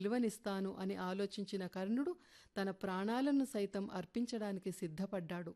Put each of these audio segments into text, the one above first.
విలువనిస్తాను అని ఆలోచించిన కర్ణుడు తన ప్రాణాలను సైతం అర్పించడానికి సిద్ధపడ్డాడు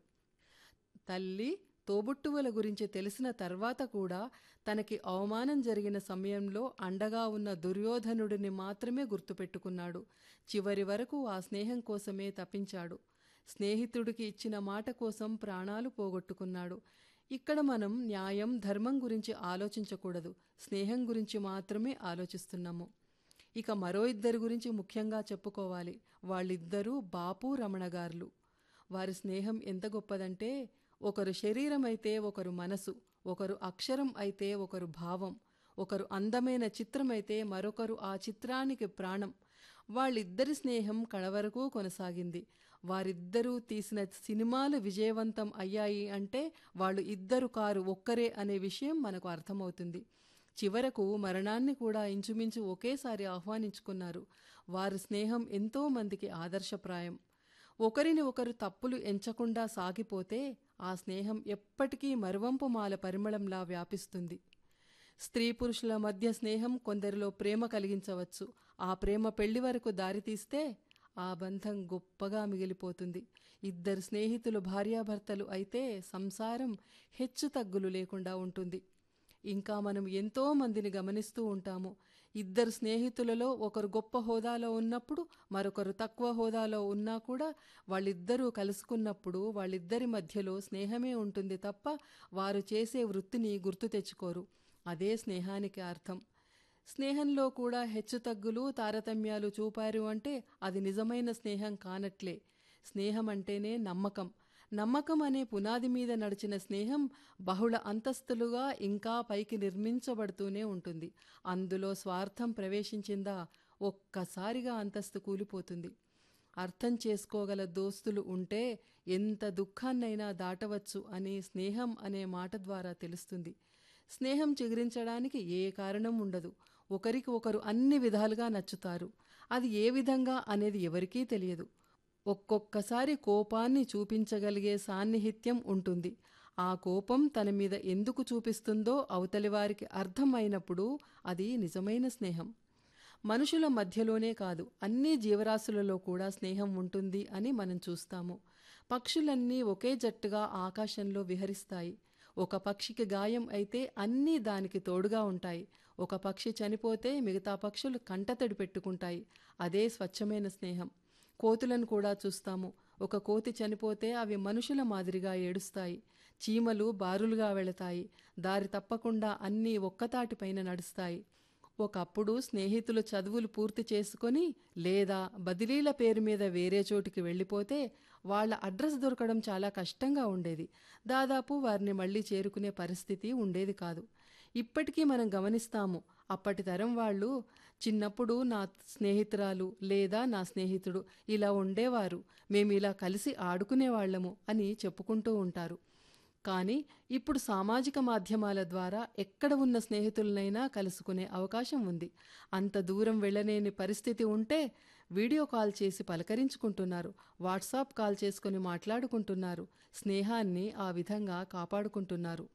తల్లి తోబుట్టువుల గురించి తెలిసిన తర్వాత కూడా తనకి అవమానం జరిగిన సమయంలో అండగా ఉన్న దుర్యోధనుడిని మాత్రమే గుర్తుపెట్టుకున్నాడు చివరి వరకు ఆ స్నేహం కోసమే తప్పించాడు స్నేహితుడికి ఇచ్చిన మాట కోసం ప్రాణాలు పోగొట్టుకున్నాడు ఇక్కడ మనం న్యాయం ధర్మం గురించి ఆలోచించకూడదు స్నేహం గురించి మాత్రమే ఆలోచిస్తున్నాము ఇక మరో ఇద్దరి గురించి ముఖ్యంగా చెప్పుకోవాలి వాళ్ళిద్దరూ బాపు రమణగారులు వారి స్నేహం ఎంత గొప్పదంటే ఒకరు శరీరం అయితే ఒకరు మనసు ఒకరు అక్షరం అయితే ఒకరు భావం ఒకరు అందమైన చిత్రం అయితే మరొకరు ఆ చిత్రానికి ప్రాణం వాళ్ళిద్దరి స్నేహం కడవరకు కొనసాగింది వారిద్దరూ తీసిన సినిమాలు విజయవంతం అయ్యాయి అంటే వాళ్ళు ఇద్దరు కారు ఒక్కరే అనే విషయం మనకు అర్థమవుతుంది చివరకు మరణాన్ని కూడా ఇంచుమించు ఒకేసారి ఆహ్వానించుకున్నారు వారి స్నేహం ఎంతో మందికి ఆదర్శప్రాయం ఒకరిని ఒకరు తప్పులు ఎంచకుండా సాగిపోతే ఆ స్నేహం ఎప్పటికీ మరువంపు మాల పరిమళంలా వ్యాపిస్తుంది స్త్రీ పురుషుల మధ్య స్నేహం కొందరిలో ప్రేమ కలిగించవచ్చు ఆ ప్రేమ పెళ్లి వరకు దారితీస్తే ఆ బంధం గొప్పగా మిగిలిపోతుంది ఇద్దరు స్నేహితులు భార్యాభర్తలు అయితే సంసారం హెచ్చు తగ్గులు లేకుండా ఉంటుంది ఇంకా మనం ఎంతో మందిని గమనిస్తూ ఉంటాము ఇద్దరు స్నేహితులలో ఒకరు గొప్ప హోదాలో ఉన్నప్పుడు మరొకరు తక్కువ హోదాలో ఉన్నా కూడా వాళ్ళిద్దరూ కలుసుకున్నప్పుడు వాళ్ళిద్దరి మధ్యలో స్నేహమే ఉంటుంది తప్ప వారు చేసే వృత్తిని గుర్తు తెచ్చుకోరు అదే స్నేహానికి అర్థం స్నేహంలో కూడా హెచ్చుతగ్గులు తారతమ్యాలు చూపారు అంటే అది నిజమైన స్నేహం కానట్లే స్నేహం అంటేనే నమ్మకం నమ్మకం అనే పునాది మీద నడిచిన స్నేహం బహుళ అంతస్తులుగా ఇంకా పైకి నిర్మించబడుతూనే ఉంటుంది అందులో స్వార్థం ప్రవేశించిందా ఒక్కసారిగా అంతస్తు కూలిపోతుంది అర్థం చేసుకోగల దోస్తులు ఉంటే ఎంత దుఃఖాన్నైనా దాటవచ్చు అని స్నేహం అనే మాట ద్వారా తెలుస్తుంది స్నేహం చిగురించడానికి ఏ కారణం ఉండదు ఒకరికి ఒకరు అన్ని విధాలుగా నచ్చుతారు అది ఏ విధంగా అనేది ఎవరికీ తెలియదు ఒక్కొక్కసారి కోపాన్ని చూపించగలిగే సాన్నిహిత్యం ఉంటుంది ఆ కోపం తన మీద ఎందుకు చూపిస్తుందో అవతలి వారికి అర్థమైనప్పుడు అది నిజమైన స్నేహం మనుషుల మధ్యలోనే కాదు అన్ని జీవరాశులలో కూడా స్నేహం ఉంటుంది అని మనం చూస్తాము పక్షులన్నీ ఒకే జట్టుగా ఆకాశంలో విహరిస్తాయి ఒక పక్షికి గాయం అయితే అన్నీ దానికి తోడుగా ఉంటాయి ఒక పక్షి చనిపోతే మిగతా పక్షులు కంటతడి పెట్టుకుంటాయి అదే స్వచ్ఛమైన స్నేహం కోతులను కూడా చూస్తాము ఒక కోతి చనిపోతే అవి మనుషుల మాదిరిగా ఏడుస్తాయి చీమలు బారులుగా వెళతాయి దారి తప్పకుండా అన్నీ ఒక్కతాటిపైన నడుస్తాయి ఒకప్పుడు స్నేహితులు చదువులు పూర్తి చేసుకొని లేదా బదిలీల పేరు మీద వేరే చోటికి వెళ్ళిపోతే వాళ్ళ అడ్రస్ దొరకడం చాలా కష్టంగా ఉండేది దాదాపు వారిని మళ్ళీ చేరుకునే పరిస్థితి ఉండేది కాదు ఇప్పటికీ మనం గమనిస్తాము అప్పటి తరం వాళ్ళు చిన్నప్పుడు నా స్నేహితురాలు లేదా నా స్నేహితుడు ఇలా ఉండేవారు మేము ఇలా కలిసి ఆడుకునేవాళ్లము అని చెప్పుకుంటూ ఉంటారు కానీ ఇప్పుడు సామాజిక మాధ్యమాల ద్వారా ఎక్కడ ఉన్న స్నేహితులనైనా కలుసుకునే అవకాశం ఉంది అంత దూరం వెళ్ళలేని పరిస్థితి ఉంటే వీడియో కాల్ చేసి పలకరించుకుంటున్నారు వాట్సాప్ కాల్ చేసుకుని మాట్లాడుకుంటున్నారు స్నేహాన్ని ఆ విధంగా కాపాడుకుంటున్నారు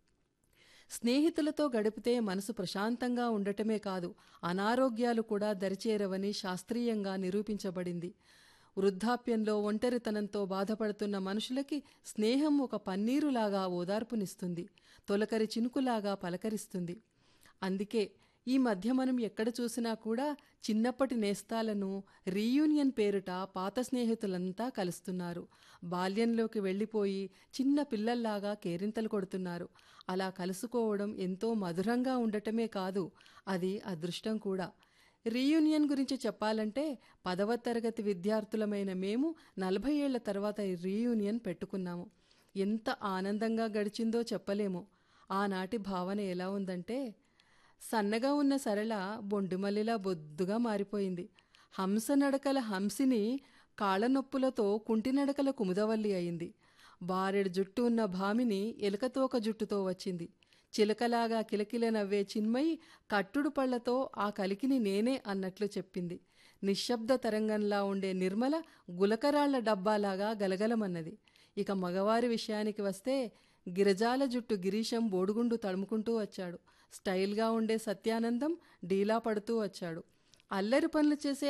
స్నేహితులతో గడిపితే మనసు ప్రశాంతంగా ఉండటమే కాదు అనారోగ్యాలు కూడా దరిచేరవని శాస్త్రీయంగా నిరూపించబడింది వృద్ధాప్యంలో ఒంటరితనంతో బాధపడుతున్న మనుషులకి స్నేహం ఒక పన్నీరులాగా ఓదార్పునిస్తుంది తొలకరి చినుకులాగా పలకరిస్తుంది అందుకే ఈ మధ్య మనం ఎక్కడ చూసినా కూడా చిన్నప్పటి నేస్తాలను రీయూనియన్ పేరిట పాత స్నేహితులంతా కలుస్తున్నారు బాల్యంలోకి వెళ్ళిపోయి చిన్న పిల్లల్లాగా కేరింతలు కొడుతున్నారు అలా కలుసుకోవడం ఎంతో మధురంగా ఉండటమే కాదు అది అదృష్టం కూడా రీయూనియన్ గురించి చెప్పాలంటే పదవ తరగతి విద్యార్థులమైన మేము నలభై ఏళ్ల తర్వాత రీయూనియన్ పెట్టుకున్నాము ఎంత ఆనందంగా గడిచిందో చెప్పలేము ఆనాటి భావన ఎలా ఉందంటే సన్నగా ఉన్న సరళ బొండిమల్లిలా బొద్దుగా మారిపోయింది హంస నడకల హంసిని కాళ్ళనొప్పులతో కుంటినడకల కుముదవల్లి అయింది బారెడు జుట్టు ఉన్న భామిని ఎలుకతోక జుట్టుతో వచ్చింది చిలకలాగా కిలకిల నవ్వే చిన్మయి కట్టుడు పళ్లతో ఆ కలికిని నేనే అన్నట్లు చెప్పింది నిశ్శబ్ద తరంగంలా ఉండే నిర్మల గులకరాళ్ల డబ్బాలాగా గలగలమన్నది ఇక మగవారి విషయానికి వస్తే గిరజాల జుట్టు గిరీశం బోడుగుండు తడుముకుంటూ వచ్చాడు స్టైల్గా ఉండే సత్యానందం డీలా పడుతూ వచ్చాడు అల్లరి పనులు చేసే